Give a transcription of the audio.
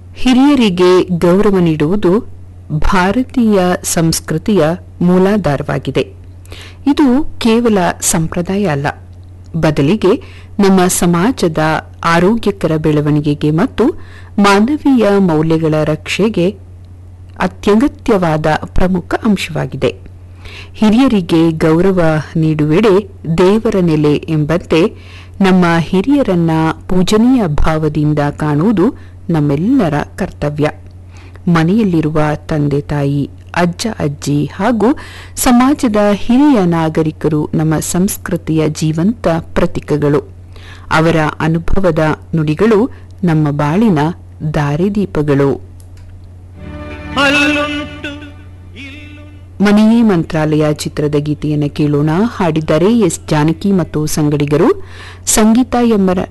ಹಿರಿಯರಿಗೆ ಗೌರವ ನೀಡುವುದು ಭಾರತೀಯ ಸಂಸ್ಕೃತಿಯ ಮೂಲಾಧಾರವಾಗಿದೆ ಇದು ಕೇವಲ ಸಂಪ್ರದಾಯ ಅಲ್ಲ ಬದಲಿಗೆ ನಮ್ಮ ಸಮಾಜದ ಆರೋಗ್ಯಕರ ಬೆಳವಣಿಗೆಗೆ ಮತ್ತು ಮಾನವೀಯ ಮೌಲ್ಯಗಳ ರಕ್ಷೆಗೆ ಅತ್ಯಗತ್ಯವಾದ ಪ್ರಮುಖ ಅಂಶವಾಗಿದೆ ಹಿರಿಯರಿಗೆ ಗೌರವ ನೀಡುವೆಡೆ ದೇವರ ನೆಲೆ ಎಂಬಂತೆ ನಮ್ಮ ಹಿರಿಯರನ್ನ ಪೂಜನೀಯ ಭಾವದಿಂದ ಕಾಣುವುದು ನಮ್ಮೆಲ್ಲರ ಕರ್ತವ್ಯ ಮನೆಯಲ್ಲಿರುವ ತಂದೆ ತಾಯಿ ಅಜ್ಜ ಅಜ್ಜಿ ಹಾಗೂ ಸಮಾಜದ ಹಿರಿಯ ನಾಗರಿಕರು ನಮ್ಮ ಸಂಸ್ಕೃತಿಯ ಜೀವಂತ ಪ್ರತೀಕಗಳು ಅವರ ಅನುಭವದ ನುಡಿಗಳು ನಮ್ಮ ಬಾಳಿನ ದಾರಿದೀಪಗಳು ಅಲ್ಲುಂಟು ಮನೆಯೇ ಮಂತ್ರಾಲಯ ಚಿತ್ರದ ಗೀತೆಯನ್ನು ಕೇಳೋಣ ಹಾಡಿದ್ದಾರೆ ಎಸ್ ಜಾನಕಿ ಮತ್ತು ಸಂಗಡಿಗರು ಸಂಗೀತ ಎಂಬ